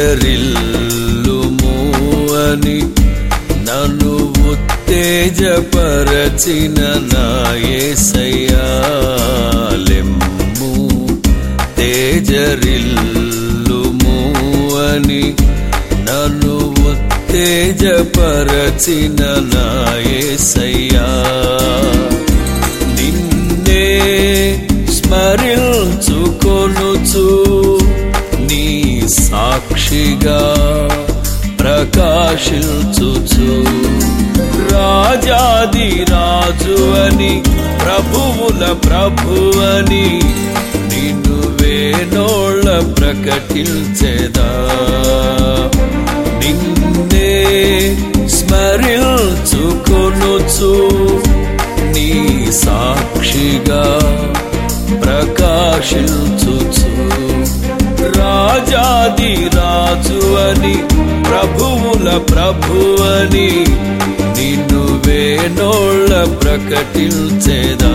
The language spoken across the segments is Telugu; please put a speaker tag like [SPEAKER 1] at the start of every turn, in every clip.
[SPEAKER 1] తేజరిల్లుము అని నన్ను ఉత్తేజపరచిన నాయసయ్యాలెమ్ము తేజరిల్లుము అని నన్ను ఉత్తేజపరచిన నాయసయ్యా నిన్నే స్మరించుకొనుచు నీ సాక్షిగా ప్రకాశించుచు రాజాది రాజు అని ప్రభువుల ప్రభువని నిన్ను వేనోళ్ళ ప్రకటించెదా నిన్నే స్మరించుకొనుచు నీ సాక్షిగా ప్రకాశించుచు రాజాది రాజు అని ప్రభువుల ప్రభువని నిన్ను వేనోళ్ళ ప్రకటించేదా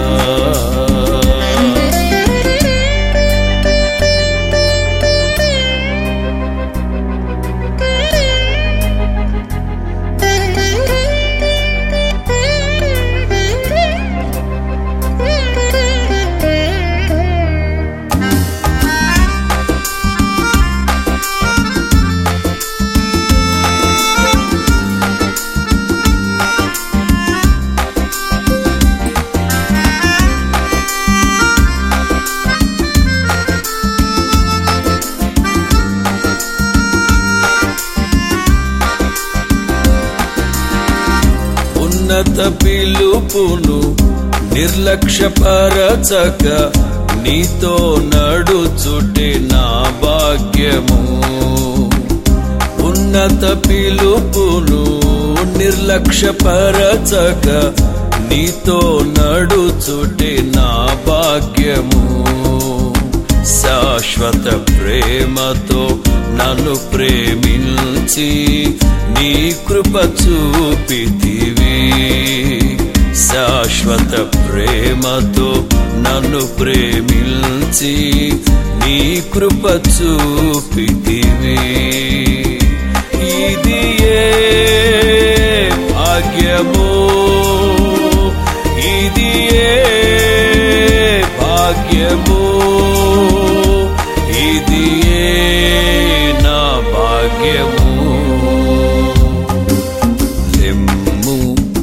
[SPEAKER 1] ఉన్నత పిలుపును నిర్లక్ష్యపరచక నీతో నడుచుటే నా భాగ్యము ఉన్నత పిలుపును నిర్లక్ష్యపరచక నీతో నడుచుటే నా భాగ్యము శాశ్వత ప్రేమతో నన్ను ప్రేమించి నీ కృప చూపితివి శాశ్వత ప్రేమతో నన్ను ప్రేమించి నీ కృప చూపితివి ఇది ఏ భాగ్యమో ఇది ఏ భాగ్యమో ఇది ఏ నా భాగ్యము లెమ్ము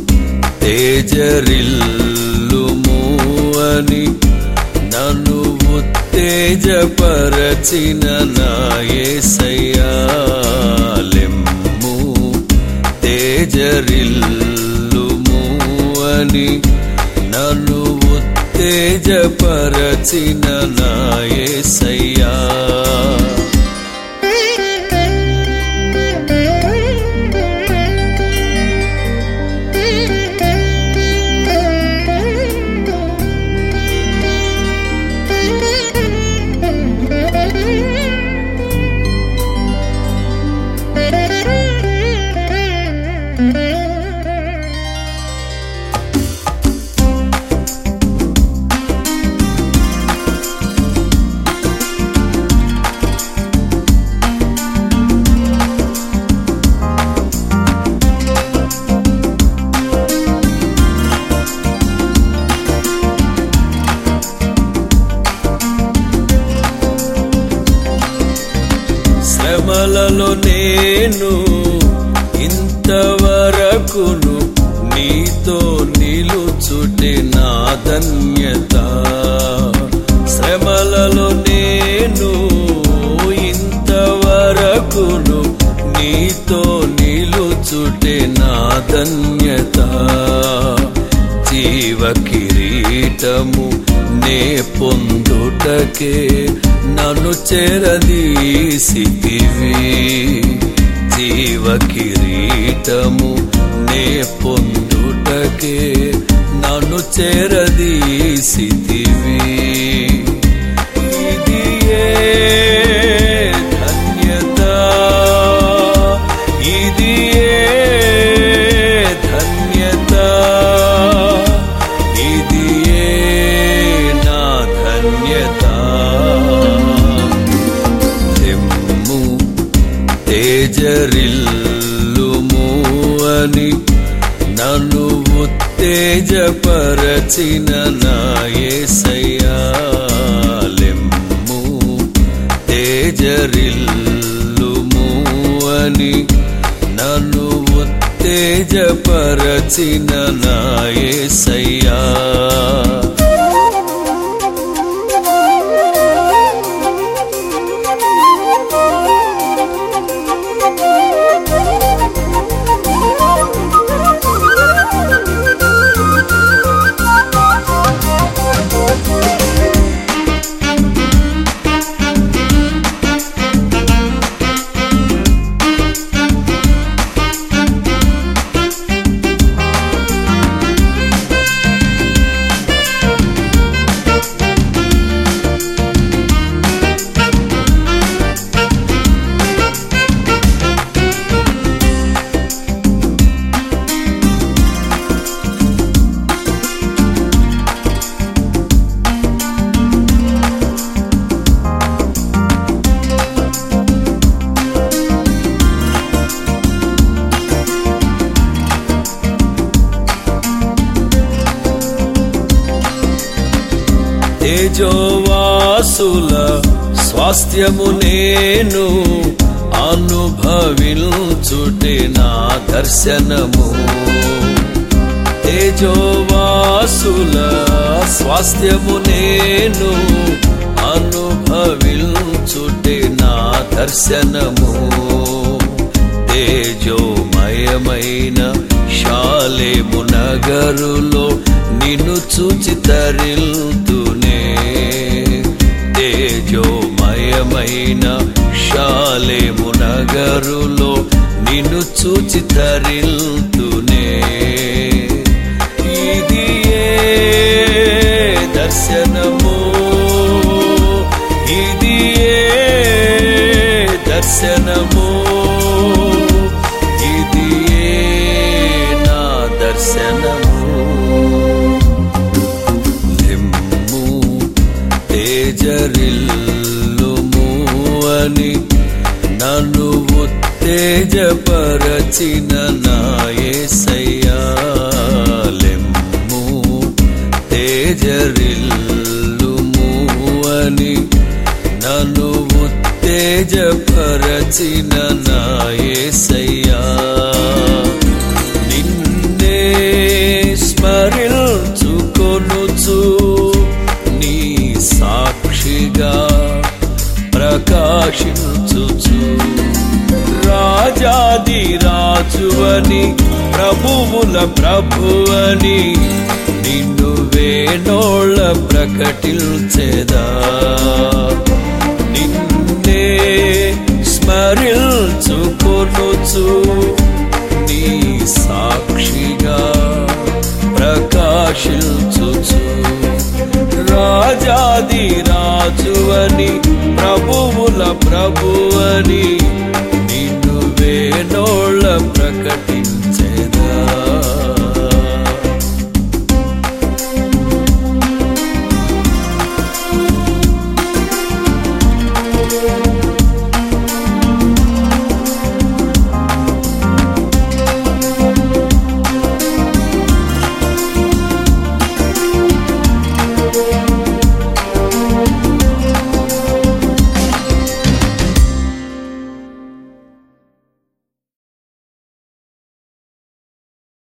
[SPEAKER 1] తేజరిల్లుము అని నన్ను ఉత్తేజపరచిన నాయసయ్యాలెమ్ము తేజరిల్లుము అని నన్ను ఉత్తేజపరచిన నాయసయ్యా శ్రమలలో నేను ఇంతవరకును నీతో నిలుచుటే నా ధన్యత శ్రమలలో నేను ఇంతవరకును నీతో నిలుచుటే నా ధన్యత జీవ కిరీటము నే పొందుటకే నన్ను చెరదీసితివి జీవ కిరీటము నే పొందుటకే నన్ను చెరదీసితివి ఇది ఏ ధన్యత ఇది ఏ ధన్యత ఇది ఏ నా ధన్యత తెమ్ము తేజరిల్లుము అని నన్ను ఉత్తేజపరచిన నాయసయ్యాలెమ్ము తేజరిల్లుము అని నన్ను ఉత్తేజపరచిన నాయసయ్యా తేజోవాసుల స్వాస్థ్యము నేను అనుభవించుటే నా దర్శనము తేజోవాసుల స్వాస్థ్యము నేను అనుభవించుటే నా దర్శనము తేజోమయమైన శాలేము నగరులో నిన్ను చూచి తరిల్తునే తేజోమయమైన శాలేము నగరులో నిన్ను చూచి తరిల్తునే ఇది ఏ దర్శనము ఇది ఏ దర్శనము ఇది ఏ నా దర్శనము నిమ్ము తేజరిల్లుము అని నన్ను ఉత్తేజపరచిన నాయసయ్యాలెమ్ము తేజరిల్లుము అని నన్ను ఉత్తేజపరచిన నాయసయ్యా నిన్నే స్మరించుకొనుచు నీ సాక్షిగా ప్రకాశించుచు రాజాది రాజువని ప్రభువుల ప్రభువని నిన్ను వేణోళ్ళ ప్రకటించెదా నిన్నే స్మరించుకొనుచు నీ సాక్షిగా ప్రకాశించుచు రాజాది రాజువని ప్రభువుల ప్రభువని నిన్ను వేణోళ్ళ ప్రకటించేదా